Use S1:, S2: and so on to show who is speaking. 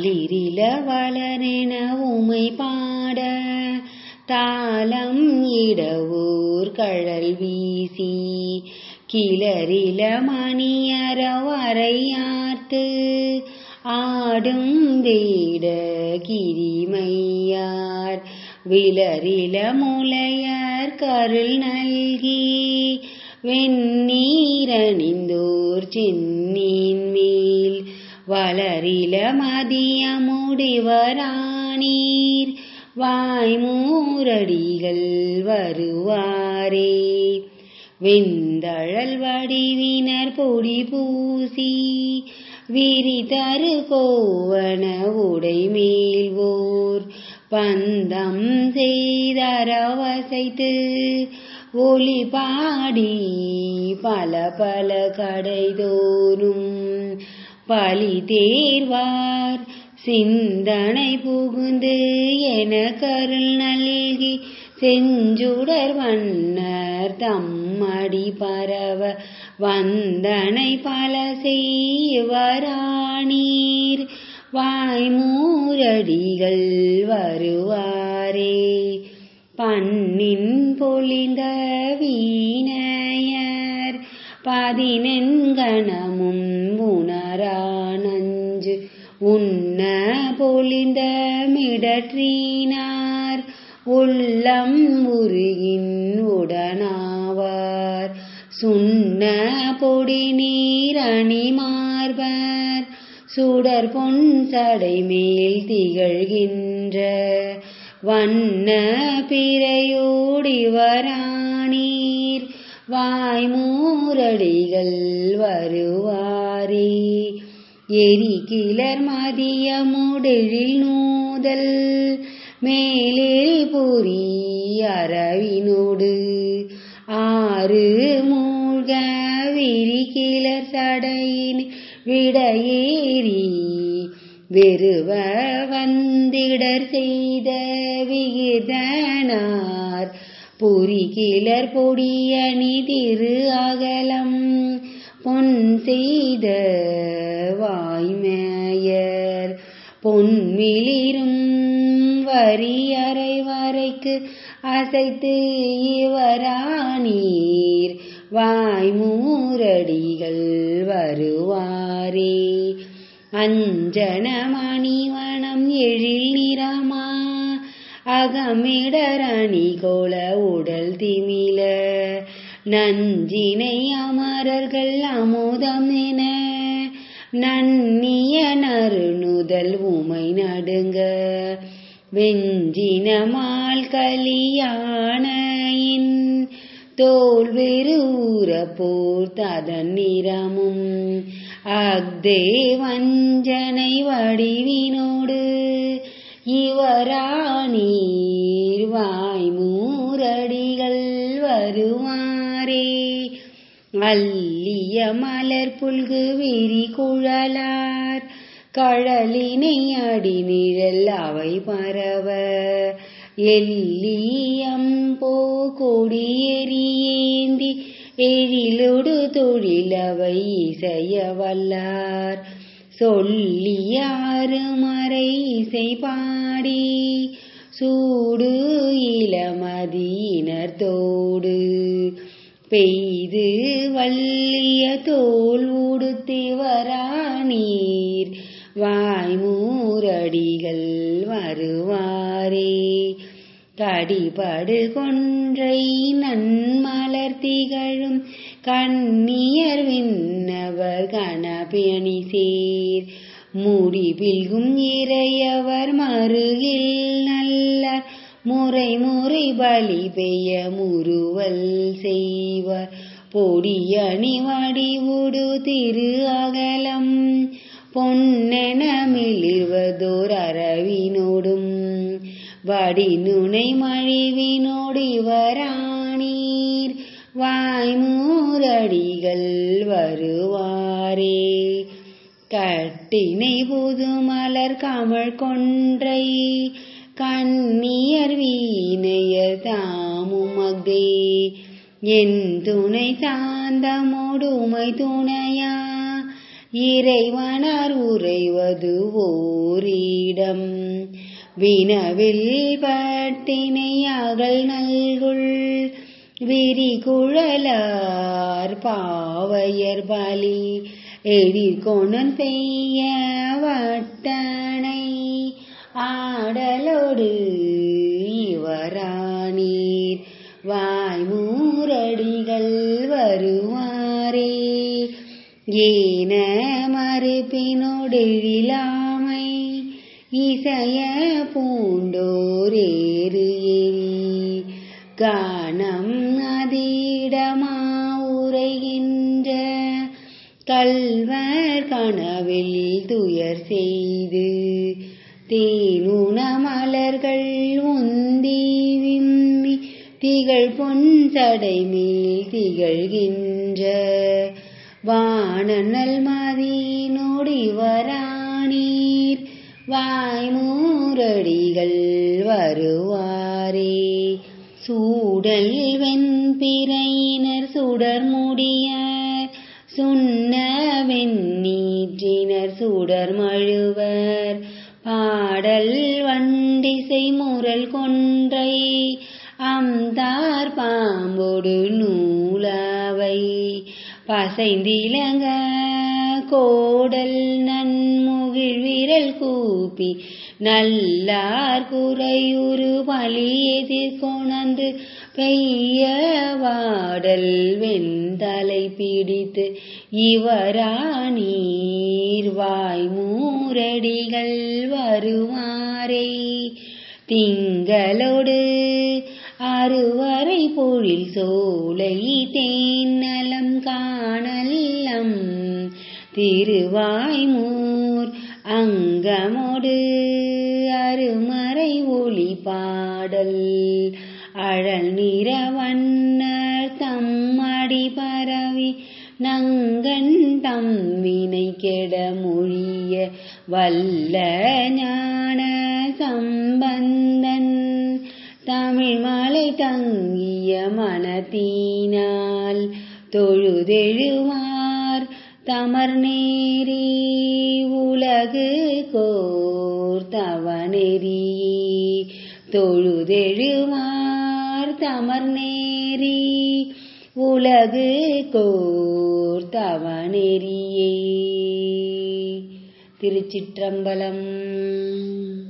S1: தளிரில வளரென உமை பாட தாளம் இடவூர் கழல் வீசி கிளறில மணியற வரையார்த்து ஆடும் வேட கிரிமையார் விளரில முலையர் கருள் நல்கி வெந்நீரணிந்தோர் சென்னின் மேல் வளரில மதிய முடிவரானீர் வாய்மூரடிகள் வருவாரே வெந்தழல் வடிவினர் பொடி பூசி விரிதரு கோவன உடை மேல்வோர் பந்தம் செய்தரவசைத்து ஒளி பாடி பல பல கடைதோறும் பலி தேர்வார் சிந்தனை புகுந்து என கருள் நல்கி செஞ்சுடர் வண்ணர் தம்மடி பரவ வந்தனை பல செய்வரானீர் வாய்மூரடிகள் வருவாரே பண்ணின் பொழிந்த வீணையர் பதினெண்கணமும் உணரா நஞ்சு உண்ண பொழிந்த மிடற்றினார் உள்ளம் முருகின் உடனாவார் சுண்ண பொடி நீர் அணிமார்பர் சுடர் பொன் சடை மேல் திகழ்கின்ற வண்ண பிறையோடி வரானீர் வாய்மூரடிகள் வருவாரே எரி கிளர் மதிய முடெழில் நூதல் மேலில் பொறி அரவினோடு ஆறு மூழ்க விரி கிளர் சடையின் விடையேறி வெறுவ வந்திடர் செய்த விகிதனார் பொறி கிளர் பொடியணி திரு அகலம் பொன் செய்த வாய்மேயர் பொன்மிளிரும் வரியறை வரைக்கு அசைத்து இவரானீர் வாய்மூரடிகள் வருவாரே அஞ்சன மணிவனம் எழில் நிறமா அகமிடரணி கோல உடல் திமில நஞ்சினை அமரர்கள் அமுதம் என நன்னிய நறுணுதல் உமை நடுங்க வெஞ்சினமால் கலியானையின் தோல் வெறுற போர் ததன் நிறமும் அக்தே வஞ்சனை வடிவினோடு இவரானீர் வாய்மூரடிகள் வருவாரே அல்லிய மலர் புல்கு விரி குழலார் கழலினை அடி நிழல் அவை பரவ எல்லியம் போ கொடியேறியேந்தி எழிலொடு தொழிலவை இசைய வல்லார் சொல்லியாறு மறை இசை பாடி சூடு இளமதியினர் தோடு பெய்து வல்லிய தோல் உடுத்தி வரானீர் வாய்மூரடிகள் வருவாரே கடிபடு கொன்றை நன்மலர் திகழும் கண்ணியர் விண்ணவர் கணபியணி சேர் முடி பில்கும் இறையவர் மருகில் நல்லர் முறை முறை பலி பெய்ய முறுவல் செய்வர் பொடியணி வடிவுடு திரு அகலம் பொன்னென மிளிர்வதோர் அரவினோடும் வடி நுனை மழிவினோடு இவரானீர் வாய்மூரடிகள் வருவாரே கட்டினை புது மலர் கமழ் கொன்றை கண்ணியர் வீணையர் தாமும் அக்தே என் துணை சாந்தமோடுமை துணையா இறைவனார் உறைவது ஓரிடம் வினவில் பட்டினை அகல் நல்குள் விரிகுழலார் பாவையர் பலி எதிர்கொணன் பெய்ய வட்டனை ஆடலோடு இவரானீர் வாய்மூரடிகள் வருவாரே ஏன மறுப்பினொடெழிலாமை இசைய பூண்டோரேறு எரி கானம் அதிடமா உரைகின்ற கல்வர் கனவில் துயர் செய்து தேனுண மலர்கள் உந்தி விம்மி திகழ் பொன் சடை மேல் திகழ்கின்ற வானநல் மதி நொடி வரானீர் வாய்மூரடிகள் வருவாரே சூடல் வெண்பிறையினர் சுடர் முடியர் சுண்ண வெண்ணீற்றினர் சுடர் மழுவர் பாடல் வண்டிசை முரல் கொன்றை அம்தார் பாம்பொடு நூலவை பசைந்திலங்க கோடல் நன்முகிழ் விரல் கூப்பி நல்லார் குறையுறு பழி எதிர்கொணந்து பெய்ய வாடல் வெண்தலை பிடித்து இவரானீர் வாய்மூரடிகள் வருவாரே திங்களோடு அறுவரை பொழில் சோலை தேநலம் காணல்லம் திருவாய்மூர் அங்கமோடு அருமறை ஒளி பாடல் அழல் நிற வண்ணர் தம்மடி பரவி நங்கன் தம் வினை கெட மொழிய வல்ல ஞான சம்பந்தன் தமிழ் மலை தங்கிய மனத்தினால் தொழுதெழுவார் தமர் நேரி உலகு கோர் தவநெறி தொழுதெழுவார் தமர் நேரி உலகு கோர் தவநெறியே திருச்சிற்றம்பலம்